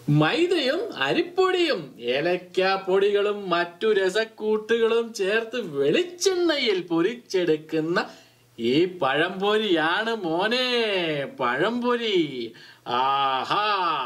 മൈദയും അരിപ്പൊടിയും ഏലക്ക പൊടികളും മറ്റു രസക്കൂട്ടുകളും ചേർത്ത് വെളിച്ചെണ്ണയിൽ പൊരിച്ചെടുക്കുന്ന ഈ പഴംപൊരിയാണ് മോനെ പഴംപൊരി ആഹാ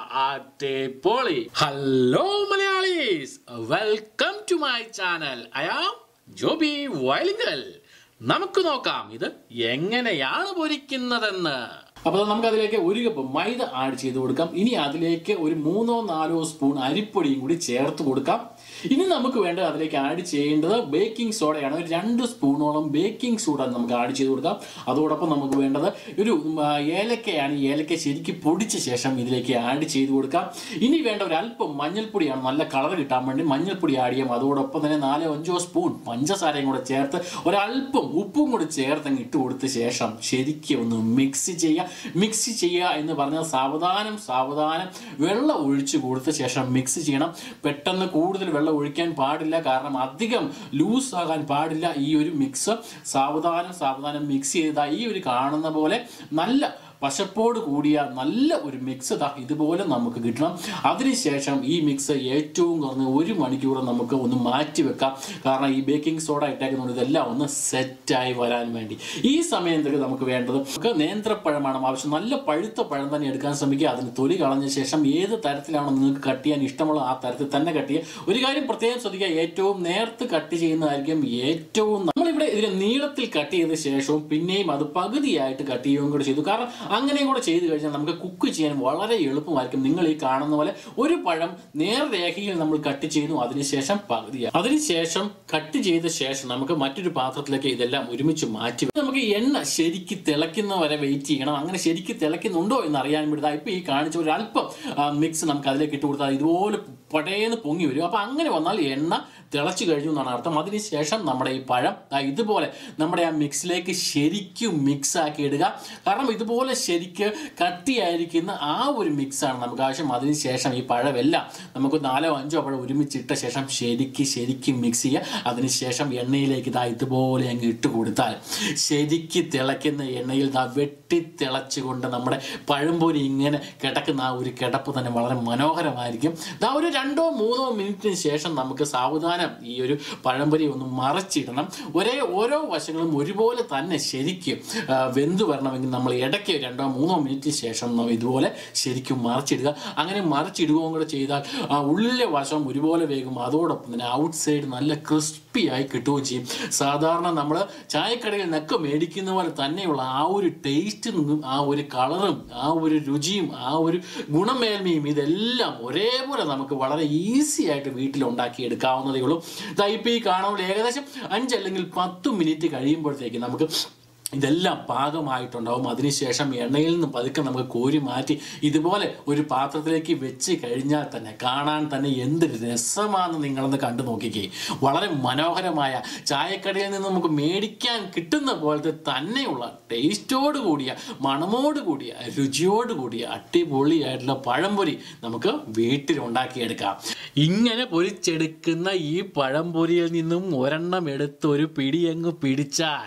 അടിപൊളി hello Malayalees welcome to my channel I am Joby Vayalinkal നമുക്ക് നോക്കാം ഇത് എങ്ങനെയാണ് പൊരിക്കുന്നതെന്ന് അപ്പോൾ നമുക്ക് അതിലേക്ക് ഒരു കപ്പ് മൈദ ആഡ് ചെയ്ത് കൊടുക്കാം ഇനി അതിലേക്ക് ഒരു മൂന്നോ നാലോ സ്പൂൺ അരിപ്പൊടിയും കൂടി ചേർത്ത് കൊടുക്കാം ഇനി നമുക്ക് വേണ്ടത് അതിലേക്ക് ആഡ് ചെയ്യേണ്ടത് ബേക്കിംഗ് സോഡയാണ് ഒരു രണ്ട് സ്പൂണോളം ബേക്കിംഗ് സോഡ നമുക്ക് ആഡ് ചെയ്ത് കൊടുക്കാം അതോടൊപ്പം നമുക്ക് വേണ്ടത് ഒരു ഉം, ആ, ഏലക്കയാണ് ഈ ഏലക്ക ശരിക്കും പൊടിച്ച ശേഷം ഇതിലേക്ക് ആഡ് ചെയ്ത് കൊടുക്കാം ഇനി വേണ്ട ഒരു അല്പം മഞ്ഞൾപ്പൊടിയാണ് നല്ല കളർ കിട്ടാൻ വേണ്ടി മഞ്ഞൾപ്പൊടി ആഡ് ചെയ്യാം അതോടൊപ്പം തന്നെ നാലോ അഞ്ചോ സ്പൂൺ പഞ്ചസാരയും കൂടെ ചേർത്ത് ഒരല്പം ഉപ്പും കൂടി ചേർത്ത് അങ്ങ് ഇട്ട് കൊടുത്ത ശേഷം ശരിക്കും ഒന്ന് മിക്സ് ചെയ്യുക മിക്സ് ചെയ്യുക എന്ന് പറഞ്ഞാൽ സാവധാനം സാവധാനം വെള്ളം ഒഴിച്ച് കൊടുത്ത ശേഷം മിക്സ് ചെയ്യണം പെട്ടെന്ന് കൂടുതൽ വെള്ളം ഒഴിക്കാൻ പാടില്ല കാരണം അധികം ലൂസ് ആകാൻ പാടില്ല ഈ ഒരു മിക്സ് സാവധാനം സാവധാനം മിക്സ് ചെയ്താൽ ഈ ഒരു കാണുന്ന പോലെ നല്ല പശപ്പോട് കൂടിയ നല്ല ഒരു മിക്സ് ദാ ഇതുപോലെ നമുക്ക് കിട്ടണം അതിനുശേഷം ഈ മിക്സ് ഏറ്റവും കുറഞ്ഞ ഒരു മണിക്കൂർ നമുക്ക് ഒന്ന് മാറ്റി വെക്കാം കാരണം ഈ ബേക്കിംഗ് സോഡ ഇട്ടേക്കുന്നതുകൊണ്ട് ഇതെല്ലാം ഒന്ന് സെറ്റായി വരാൻ വേണ്ടി ഈ സമയത്തൊക്കെ നമുക്ക് വേണ്ടത് നമുക്ക് നേന്ത്രപ്പഴമാണ് ആവശ്യം നല്ല പഴുത്ത പഴം തന്നെ എടുക്കാൻ ശ്രമിക്കുക അതിന് തൊലി കളഞ്ഞ ശേഷം ഏത് തരത്തിലാണോ നിങ്ങൾക്ക് കട്ട് ചെയ്യാൻ ഇഷ്ടമുള്ള ആ തരത്തിൽ തന്നെ കട്ട് ചെയ്യുക ഒരു കാര്യം പ്രത്യേകം ശ്രദ്ധിക്കുക ഏറ്റവും നേർത്ത് കട്ട് ചെയ്യുന്നതായിരിക്കും ഏറ്റവും നമ്മളിവിടെ ഇതിനെ നീളത്തിൽ കട്ട് ചെയ്ത ശേഷവും പിന്നെയും അത് പകുതിയായിട്ട് കട്ട് ചെയ്യുകയും കൂടെ ചെയ്തു കാരണം അങ്ങനെയും കൂടെ ചെയ്തു കഴിഞ്ഞാൽ നമുക്ക് കുക്ക് ചെയ്യാൻ വളരെ എളുപ്പമായിരിക്കും നിങ്ങൾ ഈ കാണുന്ന പോലെ ഒരു പഴം നേർരേഖയിൽ നമ്മൾ കട്ട് ചെയ്യുന്നു അതിനുശേഷം പകുതിയാണ് അതിനുശേഷം കട്ട് ചെയ്ത ശേഷം നമുക്ക് മറ്റൊരു പാത്രത്തിലേക്ക് ഇതെല്ലാം ഒരുമിച്ച് മാറ്റി വെക്കാം. നമുക്ക് എണ്ണ ശരിക്ക് തിളയ്ക്കുന്ന വരെ വെയിറ്റ് ചെയ്യണം അങ്ങനെ ശരിക്ക് തിളയ്ക്കുന്നുണ്ടോ എന്ന് അറിയാൻ വേണ്ടി ദാ ഇപ്പൊ ഈ കാണിച്ച ഒരു അല്പം മിക്സ് നമുക്ക് അതിലേക്ക് ഇട്ട് കൊടുത്താൽ ഇതുപോലെ പടേന്ന് പൊങ്ങി വരും അപ്പൊ അങ്ങനെ വന്നാൽ എണ്ണ തിളച്ചു കഴിഞ്ഞു എന്നാണ് അർത്ഥം അതിനുശേഷം നമ്മുടെ ഈ പഴം ദാ ഇതുപോലെ നമ്മുടെ ആ മിക്സിലേക്ക് ശരിക്കും മിക്സ് ആക്കി ഇടുക കാരണം ഇതുപോലെ ശരിക്ക് കട്ടിയായിരിക്കുന്ന ആ ഒരു മിക്സാണ് നമുക്ക് ആവശ്യം അതിനുശേഷം ഈ പഴമെല്ലാം നമുക്ക് നാലോ അഞ്ചോ പഴം ഒരുമിച്ചിട്ട ശേഷം ശരിക്ക് ശരിക്കും മിക്സ് ചെയ്യുക അതിനുശേഷം എണ്ണയിലേക്ക് ഇതാ ഇതുപോലെ അങ്ങ് ഇട്ട് കൊടുത്താൽ ശരിക്ക് തിളയ്ക്കുന്ന എണ്ണയിൽ ദാ വെട്ടി തിളച്ചുകൊണ്ട് നമ്മുടെ പഴംപൊരി ഇങ്ങനെ കിടക്കുന്ന ആ ഒരു കിടപ്പ് തന്നെ വളരെ മനോഹരമായിരിക്കും ദാ ഒരു രണ്ടോ മൂന്നോ മിനിറ്റിന് ശേഷം നമുക്ക് സാവധാനം ഈ ഒരു പഴംപൊരി ഒന്ന് മറച്ചിടണം ഒരേ ഓരോ വശങ്ങളും ഒരുപോലെ തന്നെ ശരിക്കും ആ, വെന്ത് വരണമെങ്കിൽ നമ്മൾ ഇടയ്ക്ക് രണ്ടോ മൂന്നോ മിനിറ്റ് ശേഷം നാം ഇതുപോലെ ശരിക്കും മറച്ചിടുക അങ്ങനെ മറച്ചിടുകയും കൂടെ ചെയ്താൽ ആ ഉള്ളിലെ വശം ഒരുപോലെ വേകും അതോടൊപ്പം തന്നെ ഔട്ട് സൈഡ് നല്ല ക്രിസ്പി ആയി കിട്ടുകയും ചെയ്യും സാധാരണ നമ്മൾ ചായക്കടയിൽ നിന്നൊക്കെ മേടിക്കുന്ന പോലെ തന്നെയുള്ള ആ ഒരു ടേസ്റ്റും ആ ഒരു കളറും ആ ഒരു രുചിയും ആ ഒരു ഗുണമേന്മയും ഇതെല്ലാം ഒരേപോലെ നമുക്ക് വളരെ ഈസി ആയിട്ട് വീട്ടിൽ ഉണ്ടാക്കി എടുക്കാവുന്നതേ ഉള്ളൂ ഇതാ ഇപ്പോൾ ഈ കാണുമ്പോൾ ഏകദേശം അഞ്ചല്ലെങ്കിൽ പത്ത് മിനിറ്റ് കഴിയുമ്പോഴത്തേക്ക് നമുക്ക് ഇതെല്ലാം പാകമായിട്ടുണ്ടാവും അതിനുശേഷം എണ്ണയിൽ നിന്ന് പതുക്കെ നമുക്ക് കോരി മാറ്റി ഇതുപോലെ ഒരു പാത്രത്തിലേക്ക് വെച്ച് കഴിഞ്ഞാൽ തന്നെ കാണാൻ തന്നെ എന്ത് രസമാണെന്ന് നിങ്ങളൊന്ന് കണ്ടു നോക്കിക്കേ വളരെ മനോഹരമായ ചായക്കടയിൽ നിന്ന് നമുക്ക് മേടിക്കാൻ കിട്ടുന്ന പോലത്തെ തന്നെയുള്ള ടേസ്റ്റോട് കൂടിയ മണമോട് കൂടിയ രുചിയോട് കൂടിയ അടിപൊളിയായിട്ടുള്ള പഴംപൊരി നമുക്ക് വീട്ടിൽ ഉണ്ടാക്കിയെടുക്കാം ഇങ്ങനെ പൊരിച്ചെടുക്കുന്ന ഈ പഴംപൊരിയിൽ നിന്നും ഒരെണ്ണം എടുത്ത് ഒരു പിടി അങ്ങ് പിടിച്ചാൽ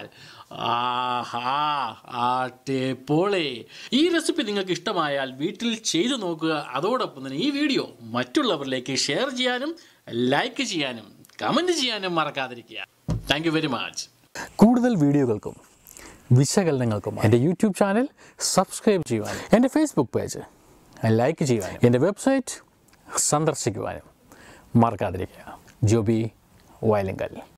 ആഹാ ആട്ടേപ്പോളെ ഈ റെസിപ്പി നിങ്ങൾക്ക് ഇഷ്ടമായാൽ വീട്ടിൽ ചെയ്തു നോക്കുക അതോടൊപ്പം തന്നെ ഈ വീഡിയോ മറ്റുള്ളവരിലേക്ക് ഷെയർ ചെയ്യാനും ലൈക്ക് ചെയ്യാനും കമൻറ്റ് ചെയ്യാനും മറക്കാതിരിക്കുക താങ്ക് യു വെരി മച്ച് കൂടുതൽ വീഡിയോകൾക്കും വിശകലനങ്ങൾക്കും എൻ്റെ യൂട്യൂബ് ചാനൽ സബ്സ്ക്രൈബ് ചെയ്യുവാനും എൻ്റെ ഫേസ്ബുക്ക് പേജ് ലൈക്ക് ചെയ്യുവാനും എൻ്റെ വെബ്സൈറ്റ് സന്ദർശിക്കുവാനും മറക്കാതിരിക്കുക ജോബി വയലിങ്കൽ